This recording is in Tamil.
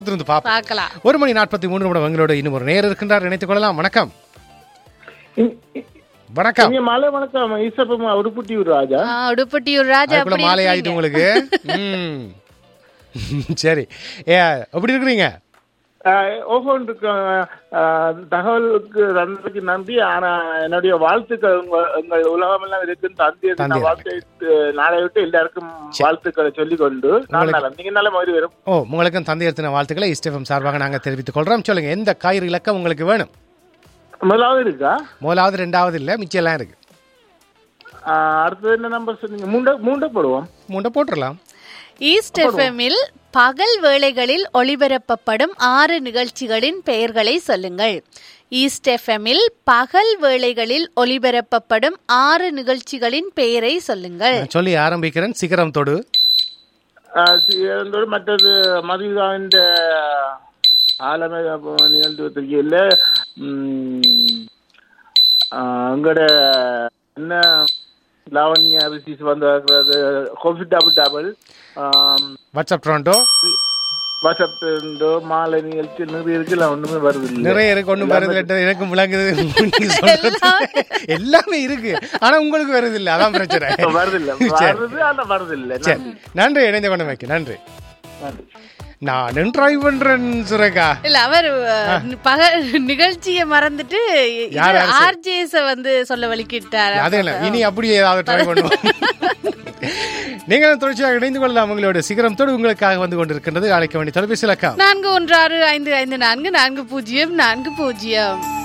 இருந்து பார்ப்போம் பார்க்கலாம் ஒரு மணி நாற்பத்தி மூணு நிமிடம் எங்களோட இன்னும் ஒரு நேர் இருக்கின்றார் நினைத்துக் கொள்ளலாம் வணக்கம் வணக்கம் நீங்க மாலை வணக்கம் ஈசப்பமா உருப்புட்டி ராஜா ஆ, உடுப்பட்டியூர் ராஜா அதுக்குள்ள அப்படி மாலை ஆயிட்டு இருக்கீங்க. உங்களுக்கு ம். சரி ஏ எப்படி இருக்கிறீங்க ஓஹோன் இருக்க ஆஹ், தகவலுக்கு நன்றிக்கு நன்றி ஆனா என்னுடைய வாழ்த்துக்கள் உங்க உங்கள் உலகம் எல்லாம் இருக்குன்னு தந்தையை தந்தையர். நான் வாழ்த்து நாளை விட்டு எல்லாருக்கும் வாழ்த்துக்களை சொல்லிக் கொண்டு நான் நலம் நீங்க நல்ல மாதிரி வரும் ஓ உங்களுக்கும் தந்தையர்த்தின வாழ்த்துக்களை இஸ்டெஃபம் சார்பாக நாங்கள் தெரிவித்துக் கொள்றோம் சொல்லுங்க எந்த காய்கறி இலக்கம் உங்களுக்கு வேணும் முதலாவது இருக்கா முதலாவது ரெண்டாவது இல்லை மிச்சம் எல்லாம் இருக்கு ஆஹ், அடுத்தது என்ன நம்பர் சொன்னீங்க மூண்ட மூண்ட போடுவோம் மூண்டை போட்டுடலாம் ஈஸ்ட் எஃப்எம்மில் பகல் வேளைகளில் ஒளிபரப்பப்படும் ஆறு நிகழ்ச்சிகளின் பெயர்களை சொல்லுங்கள் ஈஸ்ட் எஃப்எம்மில் பகல் வேளைகளில் ஒளிபரப்பப்படும் ஆறு நிகழ்ச்சிகளின் பெயரை சொல்லுங்கள் நான் சொல்லி ஆரம்பிக்கிறேன் சிகரம் தொடு ஆஹ், சி- அதோட மற்றது மதுவிதாவின் ஆலமே நிகழ்வு தெரியல அங்கட என்ன லாவண்யா ரிசீஸ் வந்து coffee double double WhatsApp Toronto WhatsApp மாலை நிகழ்ச்சி நிறைய இருக்குல்ல ஒண்ணுமே வருது இல்ல நிறைய இருக்கு ஒன்றும் வருது இல்லை, எனக்கும் விளங்குது நீங்க சொல்றது. எல்லாமே இருக்கு ஆனா உங்களுக்கு வருது இல்ல அதான் பிரச்சனை வருது இல்ல சரி. வருது ஆனா வருது இல்ல சரி நன்றி இணைந்த கொண்டு வைக்க நன்றி நன்றி. நானும் ட்ரை பண்றேன் சுரேகா இல்ல அவர் அஹ், பகல் நிகழ்ச்சியை மறந்துட்டு யார் யார் சரி? ஆர்ஜேஎஸ் வந்து சொல்ல வலிக்கிட்டார் அதே இல்ல இனி அப்படியே ஏதாவது ட்ரை பண்ணுவோம் நீங்கள் தொடர்ச்சியாக இணைந்து கொள்ளலாம் உங்களோட சிகரம் தொடு உங்களுக்காக வந்து கொண்டிருக்கின்றது அழைக்க வேண்டிய தொலைபேசி இலக்கம் நான்கு ஒன்று ஆறு ஐந்து ஐந்து நான்கு நான்கு பூஜ்ஜியம் நான்கு பூஜ்ஜியம்